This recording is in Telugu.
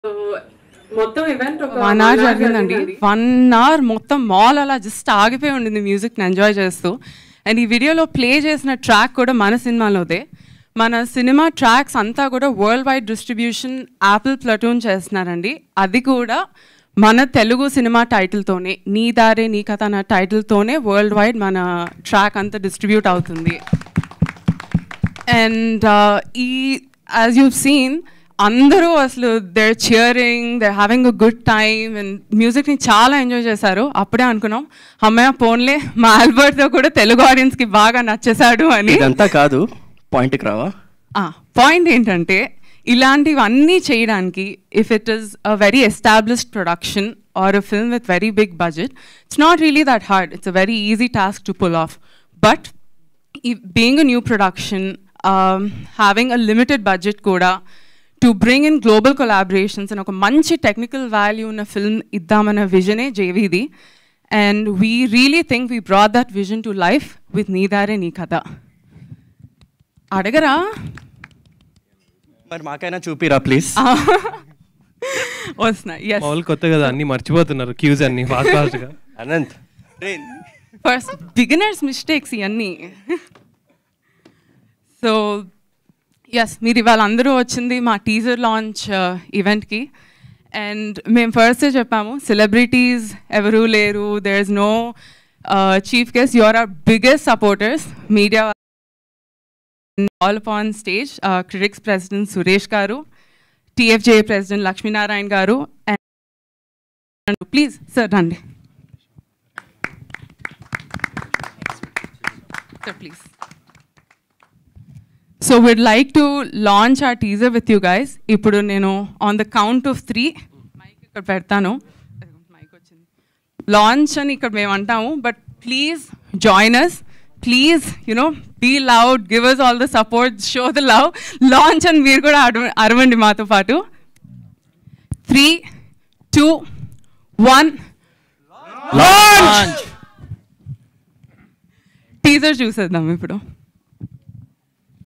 మొత్తం ఈవెంట్ ఒక వన్ అవర్ జరిగిందండి వన్ అవర్ మొత్తం మాల్ అలా జస్ట్ ఆగిపోయి ఉండింది మ్యూజిక్ని ఎంజాయ్ చేస్తూ అండ్ ఈ వీడియోలో ప్లే చేసిన ట్రాక్ కూడా మన సినిమాలోదే మన సినిమా ట్రాక్స్ అంతా కూడా world wide distribution Apple Platoon చేస్తున్నారండి అది కూడా మన తెలుగు సినిమా టైటిల్తోనే నీ దారే నీ కథ అన్న టైటిల్తోనే వరల్డ్ వైడ్ మన ట్రాక్ అంతా డిస్ట్రిబ్యూట్ అవుతుంది అండ్ ఈ యాజ్ యూ సీన్ అందరూ అసలు there cheering they having a good time and మ్యూజిక్ని చాలా ఎంజాయ్ చేశారు అప్పుడే అనుకున్నాం అమ్మయ్య పోన్లే మా ఆల్బర్ట్తో కూడా తెలుగు ఆడియన్స్కి బాగా నచ్చేశాడు అని ఇదంతా కాదు పాయింట్కి రావా పాయింట్ ఏంటంటే ఇలాంటివన్నీ చేయడానికి if it is a very established production or a film with very big budget it's not really that hard it's a very easy task to pull off but being a new production having a limited budget కూడా to bring in global collaborations అని ఒక మంచి టెక్నికల్ వాల్యూ ఉన్న ఫిల్మ్ ఇద్దామన్న విజనే జేవీది and we really think we brought that vision to life with నీదారే నీ కథ అడగరా మరి మాకైనా చూపిరా ప్లీజ్ వస్తున్నా ఎస్ మామూలు కొత్త కదా అన్ని మర్చిపోతున్నారు క్యూస్ అన్ని ఫాస్ట్ ఫాస్ట్ గా అనంత్ ఫస్ట్ బిగినర్స్ మిస్టేక్స్ ఇవన్నీ సో ఎస్ మీరు ఇవాళ అందరూ వచ్చింది మా టీజర్ లాంచ్ ఈవెంట్కి అండ్ మేము ఫస్ట్ చెప్పాము సెలబ్రిటీస్ ఎవరూ లేరు there is no chief guest your are biggest supporters media all upon stage critics president Suresh garu TFJ president Lakshminarayana garu and please sir రండి Sir, please. So we'd like to launch our teaser with you guys. ఇప్పుడు నేను on the count of three mike ఇక్కడ పెడతాను మైక్ వచ్చింది లాంచ్ అని ఇక్కడ మేము అంటాము but please join us please you know be loud give us all the support show the love launch అని మీరు కూడా అరవ- అరవండి మాతో పాటు త్రీ టూ వన్ టీజర్ చూసేద్దాం ఇప్పుడు